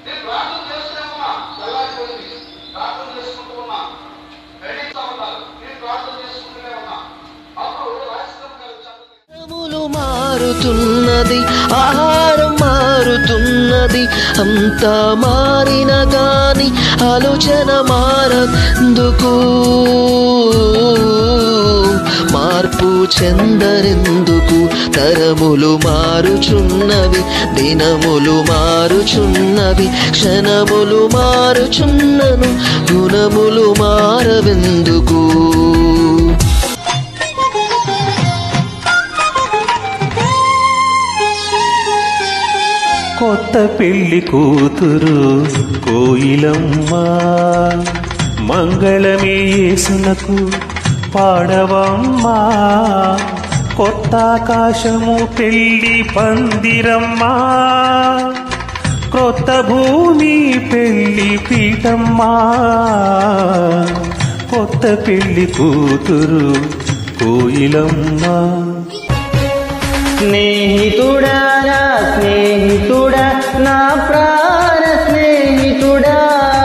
నేను ప్రార్థన చేస్తూనే ఉన్నా తెల్లారిపోయింది ప్రార్థన చేసుకుంటూ ఉన్నా ఖండిస్తా ఉన్నారు నేను ప్రార్థన చేసుకుంటూనే ఉన్నా అప్పుడు రాజకీయ గారు చక్కగా దినములు మారుతున్నది ఆహారం మారుతున్నది అంతా మారిన గాని ఆలోచన మారందుకు మార్పు చెందరెందుకు తరములు మారుచున్నవి దినములు మారుచున్నవి క్షణములు మారుచున్నను గుణములు మారవెందుకు కొత్త పెళ్లి కూతురు కోయిలమ్మ మంగళమే యేసునకు పాడవమ్మా కొత్త ఆకాశము పెళ్లి పందిరమ్మా క్రొత్త భూమి పెళ్లి పీఠమ్మా కొత్త పెళ్లి కూతురు కోయిలమ్మా స్నేహితుడా నా స్నేహితుడా నా ప్రాణ స్నేహితుడా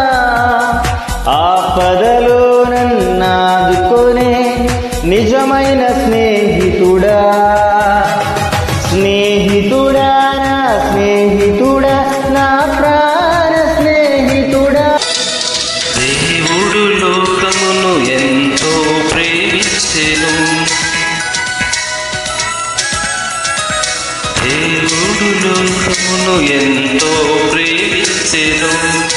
ఆపదలో నన్నాదుకొనే నిజమైన స్నేహితుడా స్నేహితుడా నా స్నేహితుడా నా ప్రాణ స్నేహితుడా దేవుడు లోకమును ఎంతో ప్రేమించెను దేవుడు లోకమును ఎంతో ప్రేమించెను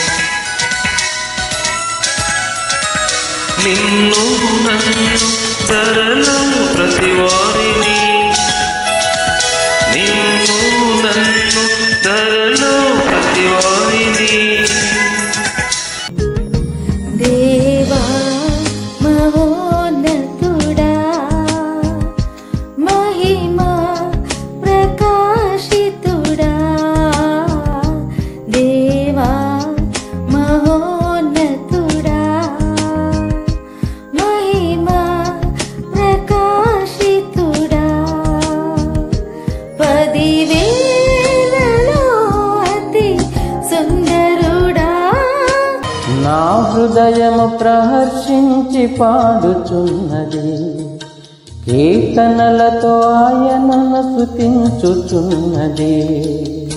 నిన్ను నన్ను ధరలో ప్రతి వారిని నిన్ను నన్ను ధరలో ప్రతి వారిని దేవా మహోన్నతుడా మహిమా ప్రకాశితుడా దేవా మహోన్నతుడా మహిమా ప్రకాశితుడా పదివేలలో అతి సుందరుడా నా హృదయము ప్రహర్షించి పాడుచున్నది కీర్తనలతో ఆయనను స్తుతించుచున్నది